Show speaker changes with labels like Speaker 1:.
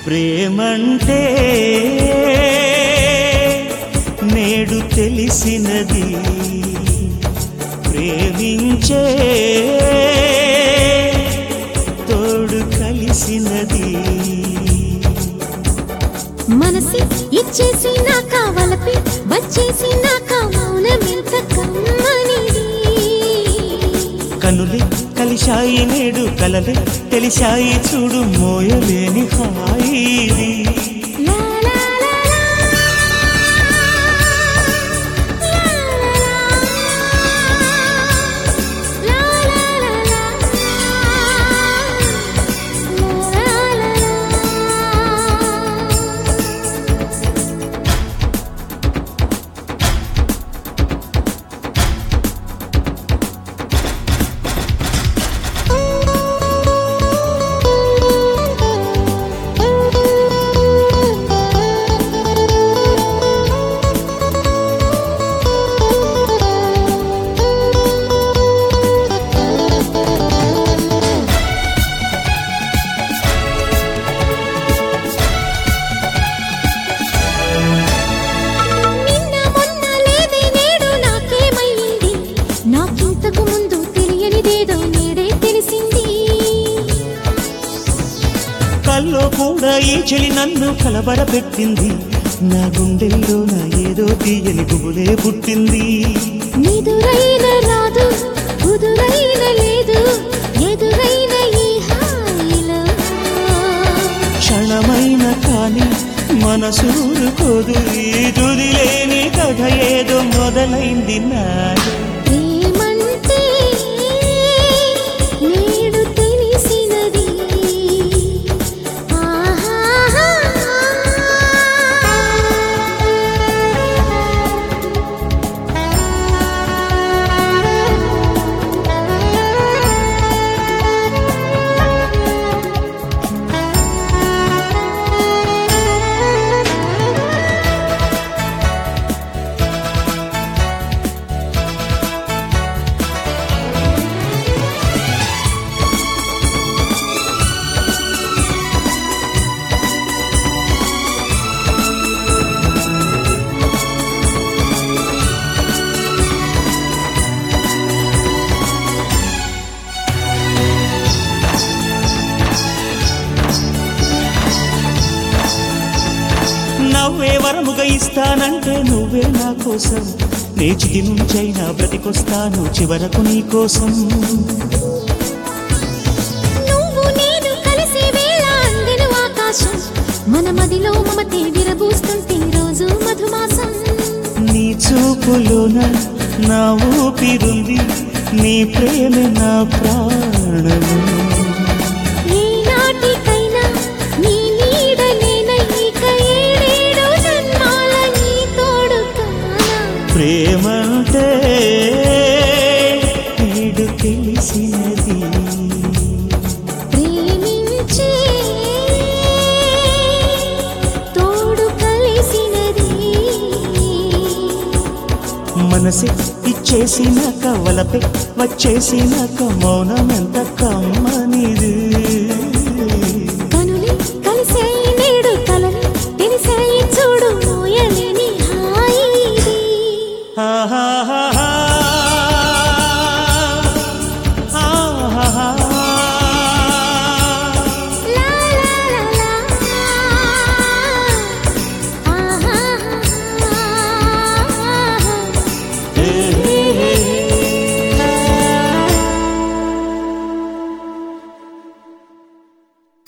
Speaker 1: ప్రేమంటే నేడు తెలిసినది ప్రేమించే తోడు కలిసినది
Speaker 2: మనసి ఇచ్చేసి నా కావలపి వచ్చేసి నా మౌనమెంత కమ్మనిది
Speaker 1: కనులే కలిశాయి నేడు కలలే తెలిశాయి చూడు మోయలేని హాయి
Speaker 2: లా లా లా లా. లా లా లా లా. లా లా లా లా. నిన్న మొన్న లేదే నేడు నాకేమైంది నాకింతకు ముందు తెలియనిదేదో నేడే తెలిసింది
Speaker 1: కల్లో కూడా ఈ చెలి నన్ను కలబరపెట్టింది నా గుండెల్లో నా ఏదో తీయని గుబులే పుట్టింది
Speaker 2: నిదురైన రాదు కుదురైన లేదు ఎదురైన ఈ హాయిలో
Speaker 1: క్షణమైన కాని మనసూరుకోదు ఈ తుదిలేని కథ ఏదో మొదలైంది నాడు
Speaker 2: ప్రేమంటే నేడు తెలిసినది
Speaker 1: నవ్వే వరముగా ఇస్తానంటే నువ్వే నా కోసం నేచికి నుంచైనా బ్రతికొస్తాను చివరకు నీ కోసం
Speaker 2: నువ్వు నేను కలిసే వేళ అందెను ఆకాశం మన మదిలో మమతే విరబూస్తుంటే రోజు మధుమాసం
Speaker 1: నీ చూపులోన నా ఊపిరుంది నీ ప్రేమ నా ప్రాణము
Speaker 2: ఏ నాటికైనా నీ నీడలేన ఇక ఏడేడు జన్మాల నీ తోడు కానా
Speaker 1: ప్రేమంటే నేడు తెలిసినది
Speaker 2: ప్రేమించే తోడు కలిసినది
Speaker 1: మనసే ఇచ్చేసినాక వలపే వచ్చేసినాక మౌనమెంత కమ్మనిది
Speaker 2: కనులే కలిసాయి నేడు కలలు తెలిసాయి చూడు మోయలేని హాయి ఇది.
Speaker 1: ఆహాహా